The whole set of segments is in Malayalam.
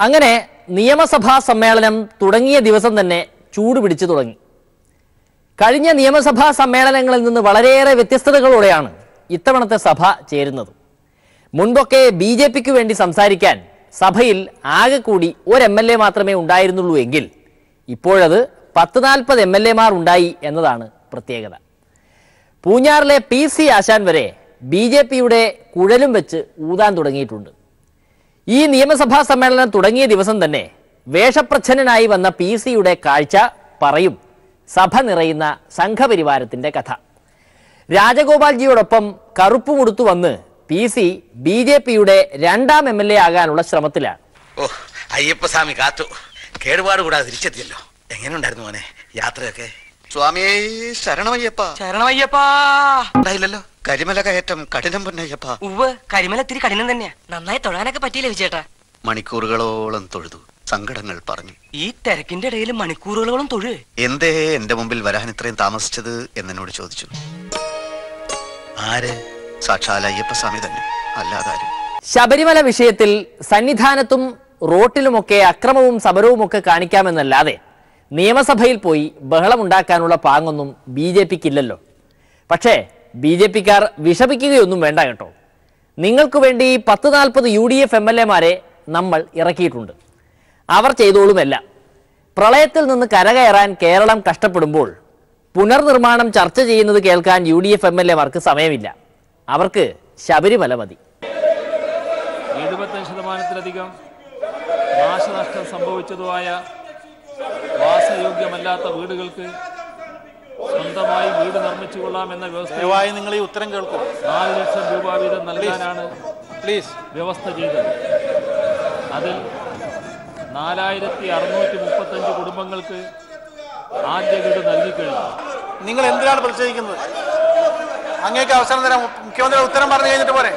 അങ്ങനെ നിയമസഭാ സമ്മേളനം തുടങ്ങിയ ദിവസം തന്നെ ചൂട് പിടിച്ചു തുടങ്ങി കഴിഞ്ഞ നിയമസഭാ സമ്മേളനങ്ങളിൽ നിന്ന് വളരെയേറെ വ്യത്യസ്തതകളോടെയാണ് ഇത്തവണത്തെ സഭ ചേരുന്നത് മുൻപൊക്കെ ബി ജെ പിക്ക് വേണ്ടി സംസാരിക്കാൻ സഭയിൽ ആകെ കൂടി ഒരു എം എൽ എ മാത്രമേ ഉണ്ടായിരുന്നുള്ളൂ എങ്കിൽ ഇപ്പോഴത് പത്ത് നാൽപ്പത് എം എൽ എമാർ ഉണ്ടായി എന്നതാണ് പ്രത്യേകത പൂഞ്ഞാറിലെ പി സി ആശാൻ വരെ ബി ജെ പിയുടെ കുഴലും വെച്ച് ഊതാൻ തുടങ്ങിയിട്ടുണ്ട് ഈ നിയമസഭാ സമ്മേളനം തുടങ്ങിയ ദിവസം തന്നെ വേഷപ്രച്ഛന്നനായി വന്ന പി സിയുടെ കാഴ്ച പറയും സഭ നിറയുന്ന സംഘപരിവാരത്തിന്റെ കഥ രാജഗോപാൽജിയോടൊപ്പം കറുപ്പുമുടുത്തു വന്ന് പി സി ബി ജെ പിയുടെ രണ്ടാം എം എൽ എ ആകാനുള്ള ശ്രമത്തിലാണ് ഓ അയ്യപ്പസ്വാമി കാത്തു കേടുപാട് കൂടാതെ തിരിച്ചെത്തിയല്ലോ എങ്ങനെയുണ്ടായിരുന്നു മോനെ യാത്രയൊക്കെ സ്വാമിയേ ശരണമയ്യപ്പ ശരണമയ്യപ്പാ ഉണ്ടായില്ലല്ലോ കരിമല കയറ്റം കഠിനം പൊന്നയ്യപ്പ ഉവ് കരിമല ഇത്തിരി കഠിനം തന്നെയാ നന്നായി തൊഴാനൊക്കെ പറ്റിയില്ല വിജയേട്ടാ മണിക്കൂറുകളോളം തൊഴുതു സങ്കടങ്ങൾ പറഞ്ഞു ഈ തിരക്കിന്റെ ഇടയിൽ മണിക്കൂറുകളോളം തൊഴു എന്തേ എന്റെ മുമ്പിൽ വരാൻ ഇത്രയും താമസിച്ചത് എന്നോട് ചോദിച്ചു ആര് സാക്ഷാൽ അയ്യപ്പസ്വാമി തന്നെ അല്ലാതാരും ശബരിമല വിഷയത്തിൽ സന്നിധാനത്തും റോട്ടിലുമൊക്കെ അക്രമവും സമരവുമൊക്കെ കാണിക്കാമെന്നല്ലാതെ നിയമസഭയിൽ പോയി ബഹളമുണ്ടാക്കാനുള്ള പാങ്ങൊന്നും ബി ജെ പിക്കില്ലല്ലോ പക്ഷേ ബി ജെ പിക്കാർ വിഷമിക്കുകയൊന്നും വേണ്ട കേട്ടോ നിങ്ങൾക്ക് വേണ്ടി പത്ത് നാൽപ്പത് U D F M L എമാരെ നമ്മൾ ഇറക്കിയിട്ടുണ്ട് അവർ ചെയ്തോളുമെല്ലാം പ്രളയത്തിൽ നിന്ന് കരകയറാൻ കേരളം കഷ്ടപ്പെടുമ്പോൾ പുനർനിർമ്മാണം ചർച്ച ചെയ്യുന്നത് കേൾക്കാൻ U D F M L എമാർക്ക് സമയമില്ല അവർക്ക് ശബരിമല മതി എഴുപത്തഞ്ച് ശതമാനത്തിലധികം നാശനഷ്ടം സംഭവിച്ചതുമായ വാസയോഗ്യമല്ലാത്ത വീടുകൾക്ക് സ്വന്തമായി വീട് നിർമ്മിച്ചു കൊള്ളാമെന്ന വ്യവസ്ഥ ദയവായി നിങ്ങൾ ഈ ഉത്തരം കേൾക്കൂ നാല് ലക്ഷം രൂപ വീതം നൽകാനാണ് പ്ലീസ് വ്യവസ്ഥ ചെയ്തത് അതിൽ നാലായിരത്തി അറുന്നൂറ്റി മുപ്പത്തഞ്ച് കുടുംബങ്ങൾക്ക് ആദ്യ വീട് നൽകിക്കഴിഞ്ഞു നിങ്ങൾ എന്തിനാണ് പ്രതിഷേധിക്കുന്നത് അങ്ങേക്ക് അവസരം തരാം മുഖ്യമന്ത്രി ഉത്തരം പറഞ്ഞു കഴിഞ്ഞിട്ട് പോരെ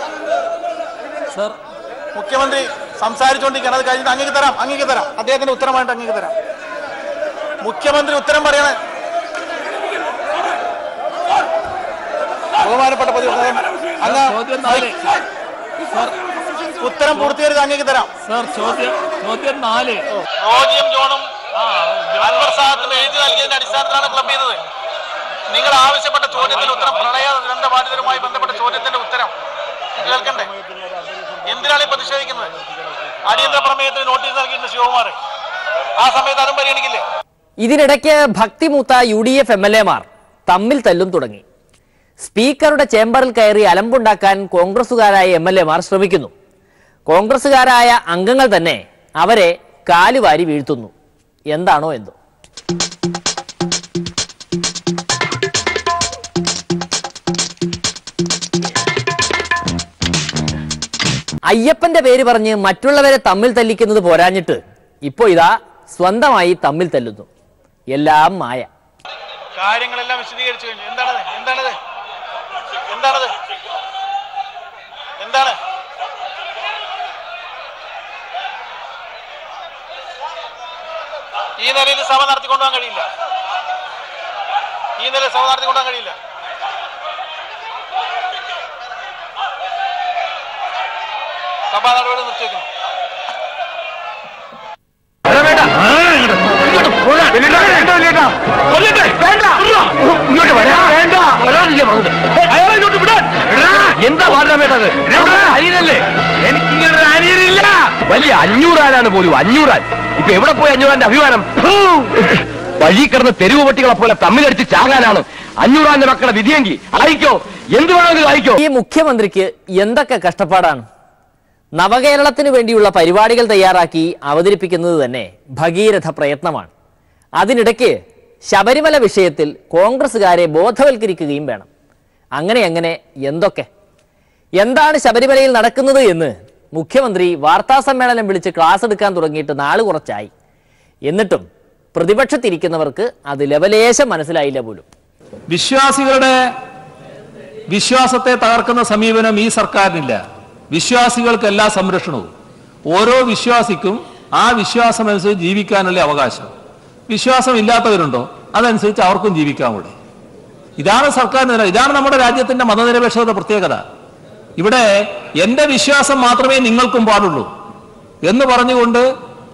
സർ മുഖ്യമന്ത്രി സംസാരിച്ചുകൊണ്ടിരിക്കുകയാണ് അത് കഴിഞ്ഞിട്ട് അങ്ങേക്ക് തരാം അങ്ങേക്ക് തരാം അദ്ദേഹത്തിന്റെ ഉത്തരമായിട്ട് അങ്ങേക്ക് തരാം മുഖ്യമന്ത്രി ഉത്തരം പറയണേ ബഹുമാനപ്പെട്ട പൊതുജനം അങ്ങ് ചോദ്യം നാല് സർ ഉത്തരം പൂർത്തീകരിച്ച് അങ്ങേക്ക് തരാം സർ ചോദ്യം ചോദ്യം നാല് റോജിയം ജോണും അൻവർ സാദത്തും എഴുതി നൽകിയതിന്റെ അടിസ്ഥാനത്തിലാണ് ക്ലബ് ചെയ്തത് നിങ്ങൾ ആവശ്യപ്പെട്ട ചോദ്യത്തിന് ഉത്തരം പ്രളയ ദുരന്ത ബാധിതരുമായി ബന്ധപ്പെട്ട ചോദ്യത്തിന്റെ ഉത്തരം കേൾക്കണ്ടേ എന്തിനാണ് ഈ പ്രതിഷേധിക്കുന്നത് അടിയന്തര പ്രമേയത്തിന് നോട്ടീസ് നൽകിയിട്ടുണ്ട് ശിവകുമാർ ആ സമയത്ത് അതും പരിഗണിക്കില്ലേ ഇതിനിടയ്ക്ക് ഭക്തിമൂത്ത U D F M L എമാർ തമ്മിൽ തല്ലും തുടങ്ങി സ്പീക്കറുടെ ചേംബറിൽ കയറി അലമ്പുണ്ടാക്കാൻ കോൺഗ്രസുകാരായ എം എൽ എമാർ ശ്രമിക്കുന്നു കോൺഗ്രസുകാരായ അംഗങ്ങൾ തന്നെ അവരെ കാലുവാരി വീഴ്ത്തുന്നു എന്താണോ എന്തോ അയ്യപ്പന്റെ പേര് പറഞ്ഞ് മറ്റുള്ളവരെ തമ്മിൽ തല്ലിക്കുന്നത് പോരാഞ്ഞിട്ട് ഇപ്പോ ഇതാ സ്വന്തമായി തമ്മിൽ തല്ലുന്നു എല്ലാം മായ കാര്യങ്ങളെല്ലാം വിശദീകരിച്ചു കഴിഞ്ഞു എന്താണത് എന്താണത് എന്താണത് എന്താണ് ഈ നിലയിൽ സഭ നടത്തിക്കൊണ്ടുപോകാൻ കഴിയില്ല ഈ നിലയിൽ സഭ നടത്തിക്കൊണ്ടുപോകാൻ കഴിയില്ല സഭാ നടപടി നിർത്തിവെക്കുന്നു എന്താ പാടാൻ വേണ്ടത് അനിയനല്ലേ എനിക്കിങ്ങനെ അനിയനില്ല വലിയ അഞ്ഞൂറാനാണ് പോലും അഞ്ഞൂറാൻ ഇപ്പൊ എവിടെ പോയി അഞ്ഞൂറാന്റെ അഭിമാനം ഫൂ! വഴി കിടന്ന് തെരുവ് പട്ടികളെ പോലെ തമ്മിലടിച്ച് ചാകാനാണ് അഞ്ഞൂറാന്റെ മക്കളെ വിധിയെങ്കിൽ അയക്കോ എന്ത് വേണമെങ്കിലും അയക്കോ ഈ മുഖ്യമന്ത്രിക്ക് എന്തൊക്കെ കഷ്ടപ്പാടാണ് നവകേരളത്തിന് വേണ്ടിയുള്ള പരിപാടികൾ തയ്യാറാക്കി അവതരിപ്പിക്കുന്നത് തന്നെ ഭഗീരഥ പ്രയത്നമാണ് അതിനിടയ്ക്ക് ശബരിമല വിഷയത്തിൽ കോൺഗ്രസ്സുകാരെ ബോധവൽക്കരിക്കുകയും വേണം അങ്ങനെ അങ്ങനെ എന്തൊക്കെ എന്താണ് ശബരിമലയിൽ നടക്കുന്നത് എന്ന് മുഖ്യമന്ത്രി വാർത്താ സമ്മേളനം വിളിച്ച് ക്ലാസ് എടുക്കാൻ തുടങ്ങിയിട്ട് നാള് കുറച്ചായി എന്നിട്ടും പ്രതിപക്ഷത്തിരിക്കുന്നവർക്ക് അത് ലവലേശം മനസ്സിലായില്ല പോലും വിശ്വാസികളുടെ വിശ്വാസത്തെ തകർക്കുന്ന സമീപനം ഈ സർക്കാരിനില്ല വിശ്വാസികൾക്ക് എല്ലാ സംരക്ഷണവും ഓരോ വിശ്വാസിക്കും ആ വിശ്വാസം അനുസരിച്ച് ജീവിക്കാനുള്ള അവകാശം വിശ്വാസം ഇല്ലാത്തവരുണ്ടോ അതനുസരിച്ച് അവർക്കും ജീവിക്കാൻ കൂടെ ഇതാണ് സർക്കാരിന് നില ഇതാണ് നമ്മുടെ രാജ്യത്തിന്റെ മതനിരപേക്ഷതയുടെ പ്രത്യേകത ഇവിടെ എന്റെ വിശ്വാസം മാത്രമേ നിങ്ങൾക്കും പാടുള്ളൂ എന്ന് പറഞ്ഞുകൊണ്ട്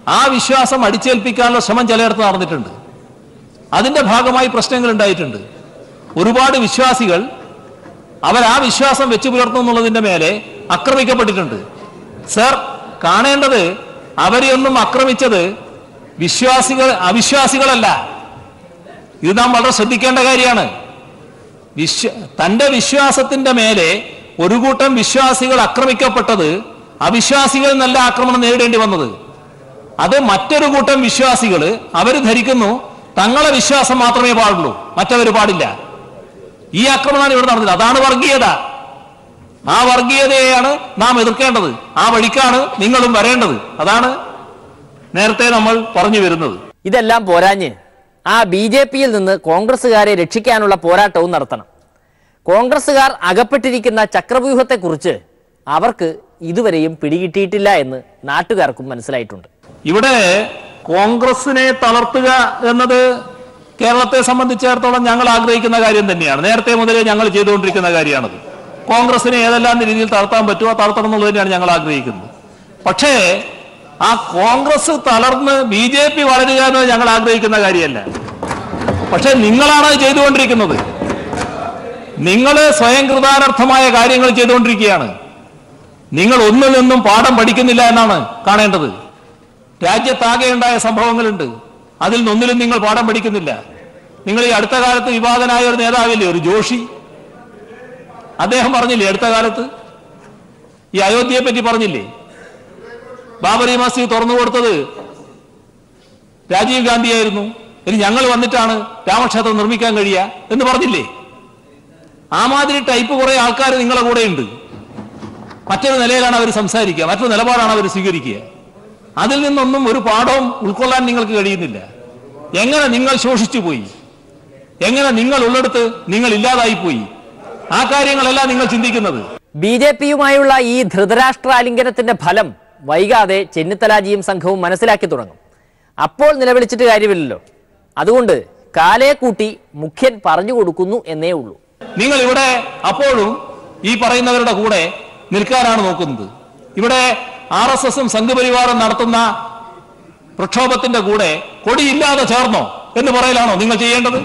ആ വിശ്വാസം അടിച്ചേൽപ്പിക്കാനുള്ള ശ്രമം ചിലയിടത്ത് നടന്നിട്ടുണ്ട് അതിന്റെ ഭാഗമായി പ്രശ്നങ്ങൾ ഉണ്ടായിട്ടുണ്ട് ഒരുപാട് വിശ്വാസികൾ അവർ ആ വിശ്വാസം വെച്ചു പുലർത്തുന്നുള്ളതിന്റെ മേലെ ആക്രമിക്കപ്പെട്ടിട്ടുണ്ട് സർ കാണേണ്ടത് അവരെയൊന്നും ആക്രമിച്ചത് വിശ്വാസികൾ അവിശ്വാസികളല്ല ഇത് നാം വളരെ ശ്രദ്ധിക്കേണ്ട കാര്യമാണ് വിശ്വ തന്റെ വിശ്വാസത്തിന്റെ മേലെ ഒരു കൂട്ടം വിശ്വാസികൾ ആക്രമിക്കപ്പെട്ടത് അവിശ്വാസികളിൽ നല്ല ആക്രമണം നേരിടേണ്ടി വന്നത് അത് മറ്റൊരു കൂട്ടം വിശ്വാസികൾ അവർ ധരിക്കുന്നു തങ്ങളെ വിശ്വാസം മാത്രമേ പാടുള്ളൂ മറ്റവർ പാടില്ല ഈ ആക്രമണമാണ് ഇവിടെ നടന്നത് അതാണ് വർഗീയത ആ വർഗീയതയെയാണ് നാം എതിർക്കേണ്ടത് ആ വഴിക്കാണ് നിങ്ങളും വരേണ്ടത് അതാണ് നേരത്തെ നമ്മൾ പറഞ്ഞു വരുന്നത് ഇതെല്ലാം പോരാഞ്ഞ് ആ ബി ജെ പിയിൽ നിന്ന് കോൺഗ്രസ്സുകാരെ രക്ഷിക്കാനുള്ള പോരാട്ടവും നടത്തണം കോൺഗ്രസ്സുകാർ അകപ്പെട്ടിരിക്കുന്ന ചക്രവ്യൂഹത്തെക്കുറിച്ച് അവർക്ക് ഇതുവരെയും പിടികിട്ടിയിട്ടില്ല എന്ന് നാട്ടുകാർക്കും മനസ്സിലായിട്ടുണ്ട് ഇവിടെ കോൺഗ്രസിനെ തളർത്തുക എന്നത് കേരളത്തെ സംബന്ധിച്ചിടത്തോളം ഞങ്ങൾ ആഗ്രഹിക്കുന്ന കാര്യം തന്നെയാണ് നേരത്തെ മുതലേ ഞങ്ങൾ ചെയ്തുകൊണ്ടിരിക്കുന്ന കാര്യമാണത് കോൺഗ്രസിനെ ഏതെല്ലാം രീതിയിൽ തളർത്താൻ പറ്റുമോ തളർത്തണം എന്നുള്ളത് തന്നെയാണ് ഞങ്ങൾ ആഗ്രഹിക്കുന്നത് പക്ഷേ ആ കോൺഗ്രസ് തളർന്ന് ബി ജെ പി വളരുക എന്നത് ഞങ്ങൾ ആഗ്രഹിക്കുന്ന കാര്യമല്ല പക്ഷെ നിങ്ങളാണ് അത് ചെയ്തുകൊണ്ടിരിക്കുന്നത് നിങ്ങൾ സ്വയം കൃതാനർത്ഥമായ കാര്യങ്ങൾ ചെയ്തുകൊണ്ടിരിക്കുകയാണ് നിങ്ങൾ ഒന്നിൽ നിന്നും പാഠം പഠിക്കുന്നില്ല എന്നാണ് കാണേണ്ടത് രാജ്യത്താകെ ഉണ്ടായ സംഭവങ്ങളുണ്ട് അതിൽ നിന്നൊന്നിലും നിങ്ങൾ പാഠം പഠിക്കുന്നില്ല നിങ്ങൾ ഈ അടുത്ത കാലത്ത് വിവാദനായ ഒരു നേതാവില്ലേ ഒരു ജോഷി അദ്ദേഹം പറഞ്ഞില്ലേ അടുത്ത കാലത്ത് ഈ അയോധ്യയെ പറ്റി പറഞ്ഞില്ലേ ബാബറി മസ്ജിദ് തുറന്നു കൊടുത്തത് രാജീവ് ഗാന്ധിയായിരുന്നു ഇനി ഞങ്ങൾ വന്നിട്ടാണ് രാമക്ഷേത്രം നിർമ്മിക്കാൻ കഴിയുക എന്ന് പറഞ്ഞില്ലേ ആ മാതിരി ടൈപ്പ് കുറെ ആൾക്കാർ നിങ്ങളെ കൂടെയുണ്ട് മറ്റൊരു നിലയിലാണ് അവർ സംസാരിക്കുക മറ്റൊരു നിലപാടാണ് അവർ സ്വീകരിക്കുക അതിൽ നിന്നൊന്നും ഒരു പാഠവും ഉൾക്കൊള്ളാൻ നിങ്ങൾക്ക് കഴിയുന്നില്ല എങ്ങനെ നിങ്ങൾ ശോഷിച്ചു പോയി എങ്ങനെ നിങ്ങൾ ഉള്ളിടത്ത് നിങ്ങൾ ഇല്ലാതായി പോയി ആ കാര്യങ്ങളെല്ലാം നിങ്ങൾ ചിന്തിക്കുന്നത് ബി ജെ പിയുമായുള്ള ഈ ധൃതരാഷ്ട്രാലിംഗനത്തിന്റെ ഫലം വൈകാതെ ചെന്നിത്തലാജിയും സംഘവും മനസ്സിലാക്കി തുടങ്ങും അപ്പോൾ നിലവിളിച്ചിട്ട് കാര്യമില്ലല്ലോ അതുകൊണ്ട് കാലേ കൂട്ടി മുഖ്യൻ പറഞ്ഞു കൊടുക്കുന്നു എന്നേ ഉള്ളൂ നിങ്ങൾ ഇവിടെ അപ്പോഴും ഈ പറയുന്നവരുടെ കൂടെ നിൽക്കാനാണ് നോക്കുന്നത് ഇവിടെ ആർ എസ് എസും സംഘപരിവാറും നടത്തുന്ന പ്രക്ഷോഭത്തിന്റെ കൂടെ കൊടിയില്ലാതെ ചേർന്നോ എന്ന് പറയലാണോ നിങ്ങൾ ചെയ്യേണ്ടത്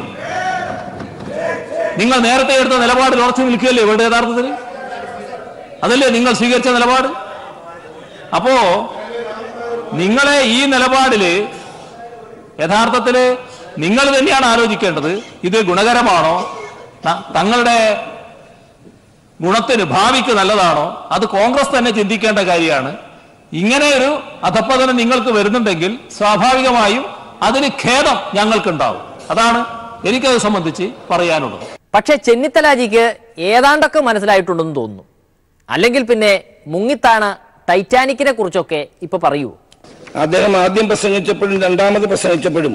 നിങ്ങൾ നേരത്തെ എടുത്ത നിലപാടിൽ ഉറച്ചു നിൽക്കുകയല്ലേ ഇവിടെ യഥാർത്ഥത്തിൽ അതല്ലേ നിങ്ങൾ സ്വീകരിച്ച നിലപാട് അപ്പോ നിങ്ങളെ ഈ നിലപാടില് യഥാർത്ഥത്തില് നിങ്ങൾ തന്നെയാണ് ആലോചിക്കേണ്ടത് ഇത് ഗുണകരമാണോ ത- തങ്ങളുടെ ഗുണത്തിന് ഭാവിക്ക് നല്ലതാണോ അത് കോൺഗ്രസ് തന്നെ ചിന്തിക്കേണ്ട കാര്യമാണ് ഇങ്ങനെ ഒരു അധപ്പതനം നിങ്ങൾക്ക് വരുന്നുണ്ടെങ്കിൽ സ്വാഭാവികമായും അതിന് ഖേദം ഞങ്ങൾക്കുണ്ടാവും അതാണ് എനിക്കത് സംബന്ധിച്ച് പറയാനുള്ളത് പക്ഷെ ചെന്നിത്തലാജിക്ക് ഏതാണ്ടൊക്കെ മനസ്സിലായിട്ടുണ്ടെന്ന് തോന്നുന്നു അല്ലെങ്കിൽ പിന്നെ മുങ്ങിത്താണ ടൈറ്റാനിക്കിനെ കുറിച്ചൊക്കെ ഇപ്പൊ പറയൂ അദ്ദേഹം ആദ്യം പ്രസംഗിച്ചപ്പോഴും രണ്ടാമത് പ്രസംഗിച്ചപ്പോഴും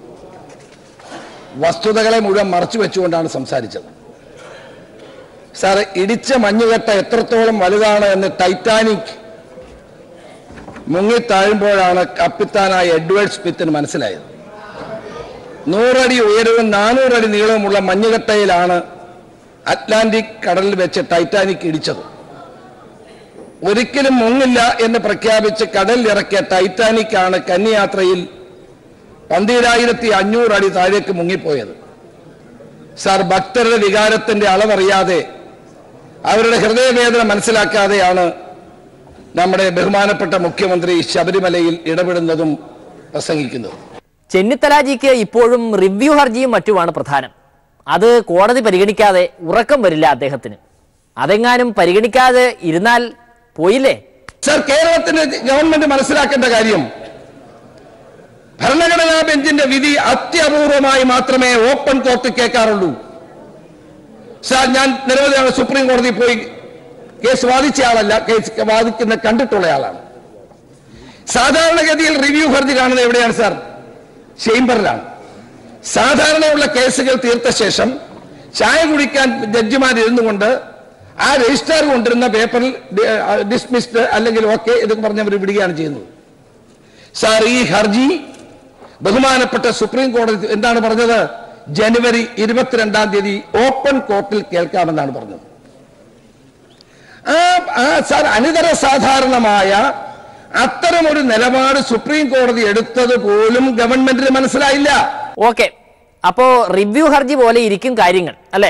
വസ്തുതകളെ മുഴുവൻ മറച്ചു വെച്ചുകൊണ്ടാണ് സംസാരിച്ചത് സാർ ഇടിച്ച മഞ്ഞുകെട്ട എത്രത്തോളം വലുതാണ് എന്ന് ടൈറ്റാനിക് മുങ്ങിത്താഴുമ്പോഴാണ് കപ്പിത്താനായ എഡ്വേർഡ് സ്മിത്തിന് മനസ്സിലായത് നൂറടി ഉയരവും നാനൂറടി നീളവുമുള്ള മഞ്ഞുകെട്ടയിലാണ് അറ്റ്ലാന്റിക് കടലിൽ വെച്ച് ടൈറ്റാനിക് ഇടിച്ചത് ഒരിക്കലും മുങ്ങില്ല എന്ന് പ്രഖ്യാപിച്ച് കടലിൽ ഇറക്കിയ ടൈറ്റാനിക് ആണ് കന്യാത്രയിൽ പന്തിരായിരത്തി അഞ്ഞൂറ് അടി താഴേക്ക് മുങ്ങിപ്പോയത് സാർ ഭക്തരുടെ വികാരത്തിന്റെ അളവറിയാതെ അവരുടെ ഹൃദയവേദന മനസ്സിലാക്കാതെയാണ് നമ്മുടെ ബഹുമാനപ്പെട്ട മുഖ്യമന്ത്രി ശബരിമലയിൽ ഇടപെടുന്നതും പ്രസംഗിക്കുന്നതും ചെന്നിത്തലാജിക്ക് ഇപ്പോഴും റിവ്യൂ ഹർജിയും മറ്റുമാണ് പ്രധാനം അത് കോടതി പരിഗണിക്കാതെ ഉറക്കം വരില്ല അദ്ദേഹത്തിന് അതെങ്ങാനും പരിഗണിക്കാതെ ഇരുന്നാൽ പോയില്ലേ സർ കേരളത്തിന്റെ ഗവൺമെന്റ് മനസ്സിലാക്കേണ്ട കാര്യം ഭരണഘടനാ ബെഞ്ചിന്റെ വിധി അത്യപൂർവമായി മാത്രമേ ഓപ്പൺ കോർട്ട് കേൾക്കാറുള്ളൂ സാർ ഞാൻ നിരവധി തവണ സുപ്രീം കോടതി പോയി കേസ് വാദിച്ച ആളല്ല കേസ് വാദിക്കുന്ന കണ്ടിട്ടുള്ള ആളാണ് സാധാരണഗതിയിൽ റിവ്യൂ ഹർജി കാണുന്നത് എവിടെയാണ് സാർ ചേംബറിലാണ് സാധാരണയുള്ള കേസുകൾ തീർത്ത ശേഷം ചായ കുടിക്കാൻ ജഡ്ജിമാർ ഇരുന്നു കൊണ്ട് ആ രജിസ്ട്രാർ കൊണ്ടിരുന്ന പേപ്പറിൽ ഡിസ്മിസ്ഡ് അല്ലെങ്കിൽ ഓക്കെ ഇത് പറഞ്ഞവർ വിടുകയാണ് ചെയ്യുന്നത് സാർ ഈ ഹർജി ബഹുമാനപ്പെട്ട സുപ്രീം കോടതി എന്താണ് പറഞ്ഞത് ജനുവരി ഇരുപത്തിരണ്ടാം തീയതി ഓപ്പൺ കോർട്ടിൽ കേൾക്കാമെന്നാണ് പറഞ്ഞത് ആ ആ സാർ അനിതര സാധാരണമായ അത്തരമൊരു നിലപാട് സുപ്രീം കോടതി എടുത്തത് പോലും ഗവൺമെന്റിന് മനസ്സിലായില്ല ഓക്കെ അപ്പോ റിവ്യൂ ഹർജി പോലെ ഇരിക്കും കാര്യങ്ങൾ അല്ലേ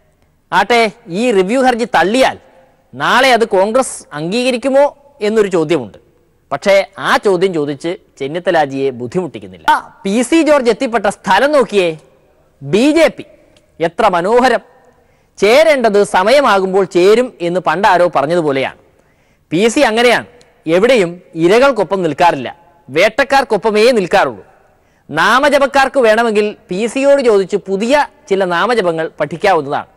ആട്ടെ ഈ റിവ്യൂ ഹർജി തള്ളിയാൽ നാളെ അത് കോൺഗ്രസ് അംഗീകരിക്കുമോ എന്നൊരു ചോദ്യമുണ്ട് പക്ഷേ ആ ചോദ്യം ചോദിച്ച് ചെന്നിത്തലാജിയെ ബുദ്ധിമുട്ടിക്കുന്നില്ല ആ, പി സി ജോർജ് എത്തിപ്പെട്ട സ്ഥലം നോക്കിയേ ബി ജെ പി എത്ര മനോഹരം ചേരേണ്ടത് സമയമാകുമ്പോൾ ചേരും എന്ന് പണ്ടാരോ പറഞ്ഞതുപോലെയാണ് പി സി അങ്ങനെയാണ് എവിടെയും ഇരകൾക്കൊപ്പം നിൽക്കാറില്ല വേട്ടക്കാർക്കൊപ്പമേ നിൽക്കാറുള്ളൂ നാമജപക്കാർക്ക് വേണമെങ്കിൽ പി സിയോട് ചോദിച്ച് പുതിയ ചില നാമജപങ്ങൾ പഠിക്കാവുന്നതാണ്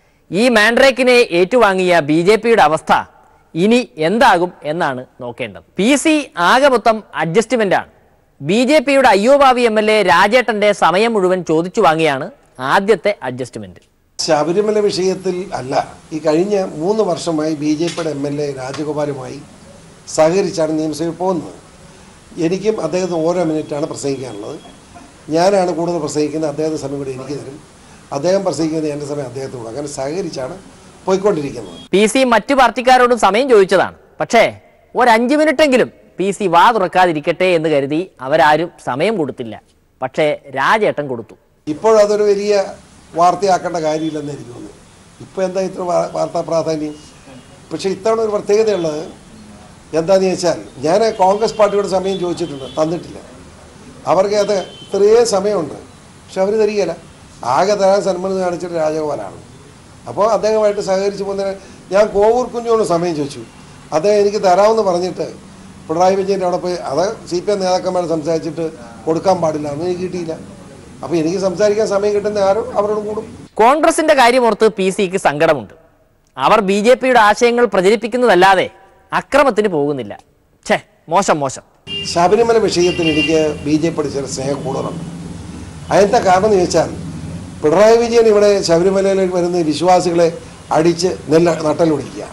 ഈ മാൻഡ്രേക്കിനെ ഏറ്റുവാങ്ങിയ ബി ജെ പിയുടെ അവസ്ഥ ഇനി എന്താകും എന്നാണ് നോക്കേണ്ടത് പി സി ആകെ മൊത്തം അഡ്ജസ്റ്റ്മെന്റാണ് ബി ജെ പിയുടെ അയ്യോഭാവി എം എൽ എ രാജേട്ടന്റെ സമയം മുഴുവൻ ചോദിച്ചു വാങ്ങിയാണ് ആദ്യത്തെ അഡ്ജസ്റ്റ്മെന്റ് ശബരിമല വിഷയത്തിൽ അല്ല ഈ കഴിഞ്ഞ മൂന്ന് വർഷമായി ബി ജെ പിയുടെ എം എൽ എ രാജഗോപാലുമായി സഹകരിച്ചാണ് നിയമസഭയിൽ പോകുന്നത് എനിക്കും അദ്ദേഹത്തിന് ഓരോ മിനിറ്റാണ് പ്രസംഗിക്കാനുള്ളത് ഞാനാണ് കൂടുതൽ പ്രസംഗിക്കുന്നത് അദ്ദേഹത്തിന് സമയം കൂടി എനിക്ക് തരും അദ്ദേഹം പ്രസംഗിക്കുന്നത് എൻ്റെ സമയം അദ്ദേഹത്തോട് അങ്ങനെ സഹകരിച്ചാണ് പോയിക്കൊണ്ടിരിക്കുന്നത് പി സി മറ്റു പാർട്ടിക്കാരോടും സമയം ചോദിച്ചതാണ് പക്ഷേ ഒരു അഞ്ച് മിനിറ്റെങ്കിലും പി സി വാ തുറക്കാതിരിക്കട്ടെ എന്ന് കരുതി അവരാരും സമയം കൊടുത്തില്ല പക്ഷേ രാജേട്ടൻ കൊടുത്തു ഇപ്പോഴതൊരു വലിയ വാർത്തയാക്കേണ്ട കാര്യമില്ലെന്ന് എനിക്ക് തോന്നുന്നു ഇപ്പോൾ എന്താ ഇത്ര വാ- വാർത്താ പ്രാധാന്യം പക്ഷേ ഇത്തവണ ഒരു പ്രത്യേകതയുള്ളത് എന്താണെന്ന് ചോദിച്ചാൽ ഞാൻ കോൺഗ്രസ് പാർട്ടിയോട് സമയം ചോദിച്ചിട്ടുണ്ട് തന്നിട്ടില്ല അവർക്ക് അത് ഇത്രയും സമയമുണ്ട് പക്ഷെ അവർ തരികയില്ല ആകെ തരാൻ സന്മനസ് കാണിച്ചിട്ട് രാജഗോപാലാണ് അപ്പോൾ അദ്ദേഹമായിട്ട് സഹകരിച്ച് പോകുന്നതിന് ഞാൻ കോവൂർ കുഞ്ഞോട് സമയം ചോദിച്ചു അദ്ദേഹം എനിക്ക് തരാമെന്ന് പറഞ്ഞിട്ട് പിണറായി വിജയൻ്റെ അവിടെ പോയി അത് സി പി എം നേതാക്കന്മാർ സംസാരിച്ചിട്ട് കൊടുക്കാൻ പാടില്ല എന്ന് എനിക്ക് കിട്ടിയില്ല അപ്പോൾ എനിക്ക് സംസാരിക്കാൻ സമയം കിട്ടുന്ന ആരും അവരോട് കൂടും കോൺഗ്രസിന്റെ കാര്യമോർത്ത് പി സിക്ക് സങ്കടമുണ്ട് അവർ ബി ജെ പിയുടെ ആശയങ്ങൾ പ്രചരിപ്പിക്കുന്നതല്ലാതെ അക്രമത്തിന് പോകുന്നില്ല ഛേ മോശം മോശം ശബരിമല വിഷയത്തിൽ എനിക്ക് ബി ജെ പിയുടെ ചില സ്നേഹം കൂടുതലുണ്ട് അതിൻ്റെ കാരണം എന്ന് ചോദിച്ചാൽ പിണറായി വിജയൻ ഇവിടെ ശബരിമലയിൽ വരുന്ന വിശ്വാസികളെ അടിച്ച് നെല്ല നട്ടലൊടിക്കുക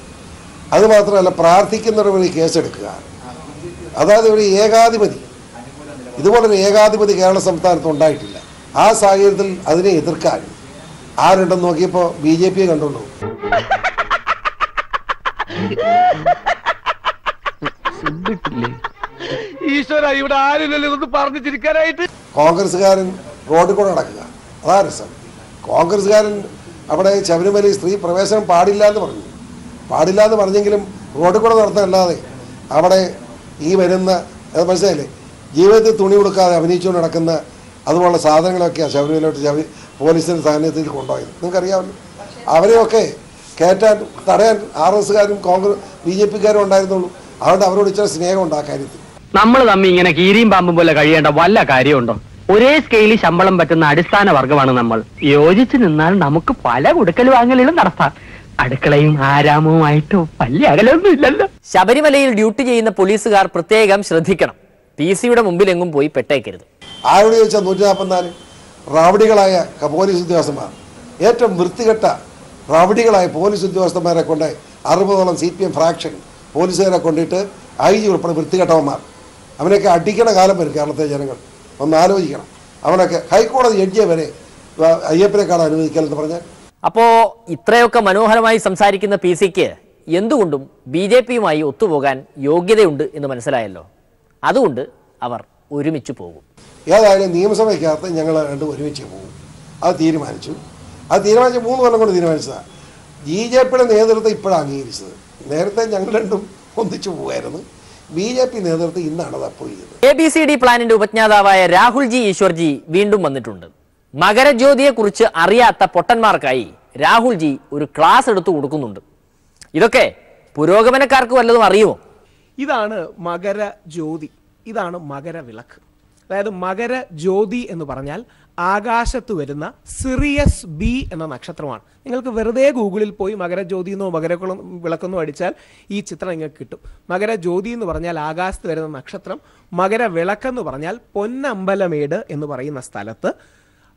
അത് മാത്രമല്ല പ്രാർത്ഥിക്കുന്നവരുടെ വഴി കേസെടുക്കുക അതായത് ഒരു ഏകാധിപതി ഇതുപോലൊരു ഏകാധിപതി കേരള സംസ്ഥാനത്ത് ഉണ്ടായിട്ടില്ല ആ സാഹചര്യത്തിൽ അതിനെ എതിർക്കാൻ ആരുണ്ടെന്ന് നോക്കിയപ്പോൾ ബി ജെ പിയെ കണ്ടുള്ളൂ ഈശ്വര ഇവിടെ ആരുമില്ലല്ലോ ഒന്ന് പറഞ്ഞു ചിരിക്കാനായിട്ട് കോൺഗ്രസ്സുകാരൻ റോഡിൽ കൂടെ നടക്കുക അതാ രസം കോൺഗ്രസ്സുകാരൻ അവിടെ ശബരിമലയിൽ സ്ത്രീ പ്രവേശനം പാടില്ല എന്ന് പറഞ്ഞു പാടില്ല എന്ന് പറഞ്ഞെങ്കിലും റോഡിൽ കൂടെ നടത്താനല്ലാതെ അവിടെ ഈ വരുന്ന അത് മനസ്സിലായില്ലേ ജീവിതത്തിൽ തുണി കൊടുക്കാതെ അഭിനയിച്ചുകൊണ്ട് നടക്കുന്ന അതുപോലുള്ള സാധനങ്ങളൊക്കെയാണ് ശബരിമലയോട്ട് ശബരി പോലീസിൻ്റെ സാന്നിധ്യത്തിൽ കൊണ്ടുപോയത് നിങ്ങൾക്കറിയാമല്ലോ അവരെയൊക്കെ കയറ്റാൻ തടയാൻ ആർ എസ്സുകാരും കോൺഗ്രസ് ബി ജെ പിക്കാരും ഉണ്ടായിരുന്നുള്ളൂ അതുകൊണ്ട് അവരോട് ഇച്ചിരി സ്നേഹമുണ്ട് ആ കാര്യത്തിൽ നമ്മൾ തമ്മിൽ ഇങ്ങനെ കീരിയും പാമ്പും പോലെ കഴിയേണ്ട വല്ല കാര്യമുണ്ടോ ഒരേ സ്കെയിലിൽ ശമ്പളം പറ്റുന്ന അടിസ്ഥാന വർഗമാണ് നമ്മൾ യോജിച്ച് നിന്നാൽ നമുക്ക് പല കൊടുക്കൽ വാങ്ങലുകളും നടത്താം അടുക്കളയും ആരാമവുമായിട്ട് വലിയ അകലൊന്നും ഇല്ലല്ലോ ശബരിമലയിൽ ഡ്യൂട്ടി ചെയ്യുന്ന പോലീസുകാർ പ്രത്യേകം ശ്രദ്ധിക്കണം പി സിയുടെ മുമ്പിലെങ്ങും പോയി പെട്ടേക്കരുത് ആരോട് ചോദിച്ചാൽ നൂറ്റി നാൽപ്പത്തിനാല് റവഡികളായ ക- പോലീസ് ഉദ്യോഗസ്ഥന്മാർ ഏറ്റവും വൃത്തികെട്ട റവഡികളായ പോലീസ് ഉദ്യോഗസ്ഥന്മാരെ കൊണ്ട് അറുപതോളം സി പി എം ഫ്രാക്ഷൻ പോലീസുകാരെ കൊണ്ടിട്ട് ഐ ജി ഉൾപ്പെടെ വൃത്തികെട്ടവന്മാർ അവനൊക്കെ അടിക്കണ കാലം വരും കേരളത്തിലെ ജനങ്ങൾ ഒന്ന് ആലോചിക്കണം അവനൊക്കെ ഹൈക്കോടതി ജഡ്ജിയെ വരെ ആ, അയ്യപ്പനെ കാണാൻ അനുവദിക്കലെന്ന് പറഞ്ഞാൽ അപ്പോ ഇത്രയൊക്കെ മനോഹരമായി സംസാരിക്കുന്ന പി സിക്ക് എന്തുകൊണ്ടും ബി ജെ പിയുമായി ഒത്തുപോകാൻ യോഗ്യതയുണ്ട് എന്ന് മനസ്സിലായല്ലോ അതുകൊണ്ട് അവർ ഒരുമിച്ച് പോകും ഏതായാലും നിയമസഭയ്ക്കകത്ത് ഞങ്ങൾ രണ്ടും ഒരുമിച്ച് പോകും അത് തീരുമാനിച്ചു അത് തീരുമാനിച്ച മൂന്ന് കൊല്ലം കൊണ്ട് തീരുമാനിച്ചതാണ് ബി ജെ പിയുടെ നേതൃത്വം ഇപ്പോഴാണ് അംഗീകരിച്ചത് നേരത്തെ ഞങ്ങൾ രണ്ടും ഒന്നിച്ചു പോകുമായിരുന്നു ബി ജെ പി നേതൃത്വം ഇന്നാണ് അത് അപ്രൂവ് ചെയ്തത് എ ബി സി ഡി പ്ലാനിന്റെ ഉപജ്ഞാതാവായ രാഹുൽ ജി ഈശ്വർജി വീണ്ടും വന്നിട്ടുണ്ട് മകരജ്യോതിയെക്കുറിച്ച് അറിയാത്ത പൊട്ടന്മാർക്കായി രാഹുൽ ജി ഒരു ക്ലാസ് എടുത്തു കൊടുക്കുന്നുണ്ട് ഇതൊക്കെ പുരോഗമനക്കാർക്ക് വല്ലതും അറിയുമോ ഇതാണ് മകര ജ്യോതി ഇതാണ് മകരവിളക്ക് അതായത് മകര ജ്യോതി എന്ന് പറഞ്ഞാൽ ആകാശത്ത് വരുന്ന സിറിയസ് ബി എന്ന നക്ഷത്രമാണ് നിങ്ങൾക്ക് വെറുതെ ഗൂഗിളിൽ പോയി മകരജ്യോതി എന്നോ മകരക്കുളം വിളക്കെന്നോ അടിച്ചാൽ ഈ ചിത്രം നിങ്ങൾക്ക് കിട്ടും മകരജ്യോതി എന്ന് പറഞ്ഞാൽ ആകാശത്ത് വരുന്ന നക്ഷത്രം മകരവിളക്കെന്ന് പറഞ്ഞാൽ പൊന്നമ്പലമേട് എന്ന് പറയുന്ന സ്ഥലത്ത്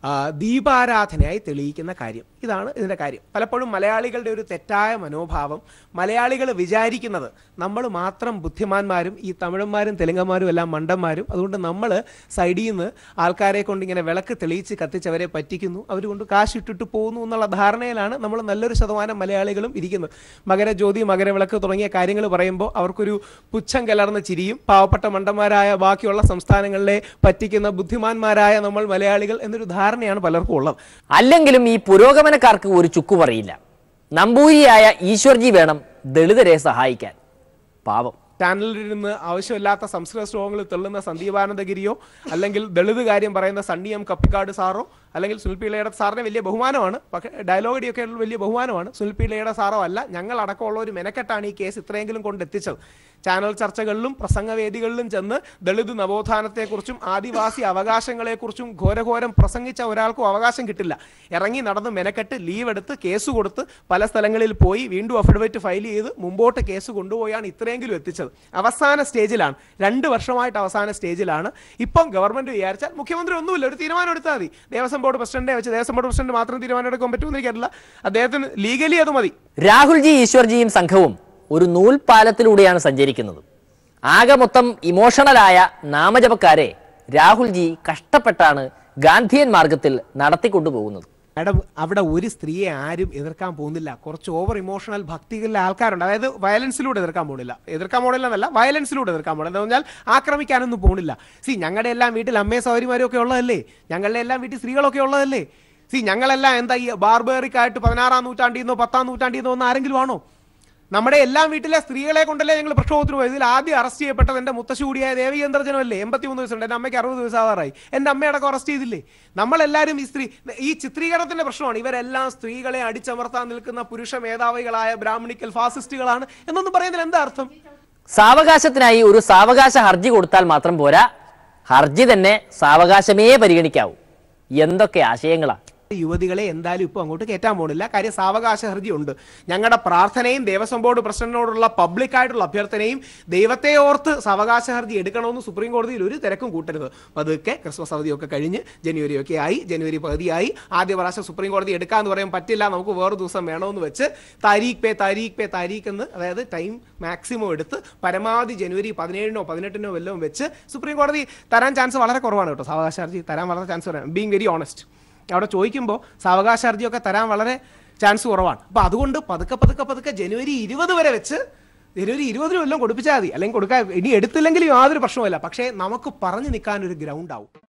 ആ, ദീപാരാധനയായി തെളിയിക്കുന്ന കാര്യം ഇതാണ് ഇതിൻ്റെ കാര്യം പലപ്പോഴും മലയാളികളുടെ ഒരു തെറ്റായ മനോഭാവം മലയാളികൾ വിചാരിക്കുന്നത് നമ്മൾ മാത്രം ബുദ്ധിമാന്മാരും ഈ തമിഴന്മാരും തെലുങ്കന്മാരും എല്ലാം മണ്ടന്മാരും അതുകൊണ്ട് നമ്മൾ സൈഡിൽ നിന്ന് ആൾക്കാരെ കൊണ്ട് ഇങ്ങനെ വിളക്ക് തെളിയിച്ച് കത്തിച്ചവരെ പറ്റിക്കുന്നു അവർ കൊണ്ട് കാശ് ഇട്ടിട്ട് പോകുന്നു എന്നുള്ള ധാരണയിലാണ് നമ്മൾ നല്ലൊരു ശതമാനം മലയാളികളും ഇരിക്കുന്നത് മകരജ്യോതി മകരവിളക്ക് തുടങ്ങിയ കാര്യങ്ങൾ പറയുമ്പോൾ അവർക്കൊരു പുച്ഛം കലർന്ന ചിരിയും പാവപ്പെട്ട മണ്ടന്മാരായ ബാക്കിയുള്ള സംസ്ഥാനങ്ങളിലെ പറ്റിക്കുന്ന ബുദ്ധിമാന്മാരായ നമ്മൾ മലയാളികൾ എന്നൊരു ധാരണയാണ് പലർക്കും ഉള്ളത് അല്ലെങ്കിലും ഈ പുരോഗമനക്കാർക്ക് ഒരു ചുക്കു പറയില്ല നമ്പൂരിയായ ഈശ്വർജി വേണം ദളിതരെ സഹായിക്കാൻ പാവം ചാനലിലിരുന്ന് ആവശ്യമില്ലാത്ത സംസ്കൃത ശ്ലോകങ്ങൾ തെള്ളുന്ന സന്ദീപാനന്ദഗിരിയോ അല്ലെങ്കിൽ ദളിത് കാര്യം പറയുന്ന സണ്ണി എം കപ്പിക്കാട് സാറോ അല്ലെങ്കിൽ സുനിൽ പിള്ളയുടെ സാറിന് വലിയ ബഹുമാനമാണ് പക്ഷേ ഡയലോഗടിയൊക്കെ വലിയ ബഹുമാനമാണ് സുനിൽ പിള്ളയുടെ സാറോ അല്ല ഞങ്ങൾ അടക്കമുള്ള ഒരു മെനക്കെട്ടാണ് ഈ കേസ് ഇത്രയെങ്കിലും കൊണ്ടെത്തിച്ചത് ചാനൽ ചർച്ചകളിലും പ്രസംഗവേദികളിലും ചെന്ന് ദളിത് നവോത്ഥാനത്തെക്കുറിച്ചും ആദിവാസി അവകാശങ്ങളെക്കുറിച്ചും ഘോരഘോരം പ്രസംഗിച്ച ഒരാൾക്കും അവകാശം കിട്ടില്ല ഇറങ്ങി നടന്ന് മെനക്കെട്ട് ലീവ് എടുത്ത് കേസ് കൊടുത്ത് പല സ്ഥലങ്ങളിൽ പോയി വീണ്ടും അഫിഡവിറ്റ് ഫയൽ ചെയ്ത് മുമ്പോട്ട് കേസ് കൊണ്ടുപോയാണ് ഇത്രയെങ്കിലും എത്തിച്ചത് അവസാന സ്റ്റേജിലാണ് രണ്ട് വർഷമായിട്ട് അവസാന സ്റ്റേജിലാണ് ഇപ്പം ഗവൺമെന്റ് വിചാരിച്ചാൽ മുഖ്യമന്ത്രി ഒന്നുമില്ല ഒരു തീരുമാനം എടുത്താൽ മതി ദേവസ്വം ബോർഡ് പ്രസിഡന്റിനെ വെച്ച് ദേവസ്വം ബോർഡ് പ്രസിഡന്റ് മാത്രം തീരുമാനം എടുക്കാൻ പറ്റുമെന്ന് എനിക്കറിയില്ല അദ്ദേഹത്തിന് ലീഗലി അത് മതി രാഹുൽജി ഈശ്വർജിയും സംഘവും ഒരു നൂൽപാലത്തിലൂടെയാണ് സഞ്ചരിക്കുന്നത് ആകെ മൊത്തം ഇമോഷണലായ നാമജപക്കാരെ രാഹുൽജി കഷ്ടപ്പെട്ടാണ് ഗാന്ധിയൻ മാർഗത്തിൽ നടത്തിക്കൊണ്ടുപോകുന്നത് മാഡം അവിടെ ഒരു സ്ത്രീയെ ആരും എതിർക്കാൻ പോകുന്നില്ല കുറച്ച് ഓവർ ഇമോഷണൽ ഭക്തികളിലെ ആൾക്കാരുണ്ട് അതായത് വയലൻസിലൂടെ എതിർക്കാൻ പോകുന്നില്ല എതിർക്കാൻ പോകണില്ല എന്നല്ല വയലൻസിലൂടെ എതിർക്കാൻ പോകണില്ല എന്ന് പറഞ്ഞാൽ ആക്രമിക്കാനൊന്നും പോകുന്നില്ല സി ഞങ്ങളുടെ എല്ലാം വീട്ടിൽ അമ്മയും സൗകര്യമാരും ഒക്കെ ഉള്ളതല്ലേ ഞങ്ങളുടെ എല്ലാം വീട്ടിൽ സ്ത്രീകളൊക്കെ ഉള്ളതല്ലേ സി ഞങ്ങളെല്ലാം എന്താ ഈ ബാർബേറിക് ആയിട്ട് പതിനാറാം നൂറ്റാണ്ടിൽ നിന്നോ പത്താം നൂറ്റാണ്ടിൽ നിന്നോ ഒന്ന് ആരെങ്കിലും ആണോ നമ്മുടെ എല്ലാം വീട്ടിലെ സ്ത്രീകളെ കൊണ്ടല്ലേ ഞങ്ങൾ പ്രക്ഷോഭത്തിന് പോയത് ഇതിൽ ആദ്യം അറസ്റ്റ് ചെയ്യപ്പെട്ടത് എൻ്റെ മുത്തശ്ശി കൂടിയായ ദേവികേന്ദ്രജനമല്ലേ എൺപത്തിമൂന്ന് വയസ്സുണ്ട് എൻ്റെ അമ്മയ്ക്ക് അറുപത് വയസ്സാവാറായി എൻ്റെ അമ്മയടക്കം അറസ്റ്റ് ചെയ്തില്ലേ നമ്മളെല്ലാവരും ഈ സ്ത്രീ ഈ ചിത്രീകരണത്തിന്റെ പ്രശ്നമാണ് ഇവരെല്ലാം സ്ത്രീകളെ അടിച്ചമർത്താൻ നിൽക്കുന്ന പുരുഷ മേധാവികളായ ബ്രാഹ്മണിക്കൽ ഫാസിസ്റ്റുകളാണ് എന്നൊന്നും പറയുന്നതിൽ എന്താ അർത്ഥം സാവകാശത്തിനായി ഒരു സാവകാശ ഹർജി കൊടുത്താൽ മാത്രം പോരാ ഹർജി തന്നെ സാവകാശമേ പരിഗണിക്കാവൂ എന്തൊക്കെ ആശയങ്ങളാ യുവതികളെ എന്തായാലും ഇപ്പോൾ അങ്ങോട്ട് കയറ്റാൻ പോണില്ല കാര്യം സാവകാശ ഹർജി ഉണ്ട് ഞങ്ങളുടെ പ്രാർത്ഥനയും ദേവസ്വം ബോർഡ് പ്രസിഡന്റിനോടുള്ള പബ്ലിക്കായിട്ടുള്ള അഭ്യർത്ഥനയും ദൈവത്തെ ഓർത്ത് സാവകാശ ഹർജി എടുക്കണമെന്ന് സുപ്രീം കോടതിയിൽ ഒരു തിരക്കും കൂട്ടരുത് പതുക്കെ ക്രിസ്മസ് അവധിയൊക്കെ കഴിഞ്ഞ് ജനുവരി ഒക്കെ ആയി ജനുവരി പകുതിയായി ആദ്യ പ്രാവശ്യം സുപ്രീം കോടതി എടുക്കാന്ന് പറയാൻ പറ്റില്ല നമുക്ക് വേറെ ദിവസം വേണമെന്ന് വെച്ച് താരീഖ് പേ താരീഖ് പേ താരീഖ് എന്ന് അതായത് ടൈം മാക്സിമം എടുത്ത് പരമാവധി ജനുവരി പതിനേഴിനോ പതിനെട്ടിനോ വല്ലതും വെച്ച് സുപ്രീം കോടതി തരാൻ ചാൻസ് വളരെ കുറവാണ് കേട്ടോ സാവകാശ ഹർജി തരാൻ വളരെ ചാൻസ് കുറവാണ് ബീങ് വെരി ഓണസ്റ്റ് അവിടെ ചോദിക്കുമ്പോൾ സാവകാശ ഹർജിയൊക്കെ തരാൻ വളരെ ചാൻസ് കുറവാണ് അപ്പോൾ അതുകൊണ്ട് പതുക്കെ പതുക്കെ പതുക്കെ ജനുവരി ഇരുപത് വരെ വെച്ച് ജനുവരി ഇരുപതിന് വല്ലതും കൊടുപ്പിച്ചാൽ മതി അല്ലെങ്കിൽ കൊടുക്കാൻ ഇനി എടുത്തില്ലെങ്കിലും യാതൊരു പ്രശ്നവുമില്ല പക്ഷേ നമുക്ക് പറഞ്ഞു നിൽക്കാൻ ഒരു ഗ്രൗണ്ട് ആവും